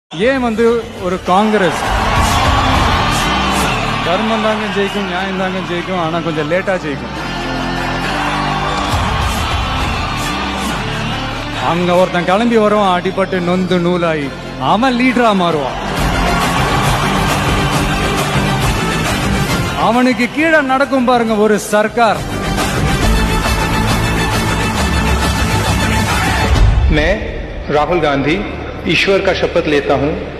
ஏன் வந்து ஒரு காங்கிரஸ் தர்மம் தாங்க ஜெயிக்கும் நியாயம் தாங்க ஜெயிக்கும் ஆனா கொஞ்சம் லேட்டா ஜெயிக்கும் அங்க ஒருத்தன் கிளம்பி வருவான் அடிபட்டு நொந்து நூலாகி அவன் லீடரா மாறுவான் அவனுக்கு கீழே நடக்கும் பாருங்க ஒரு சர்க்கார் मैं राहुल गांधी ईश्वर का शपथ लेता हूं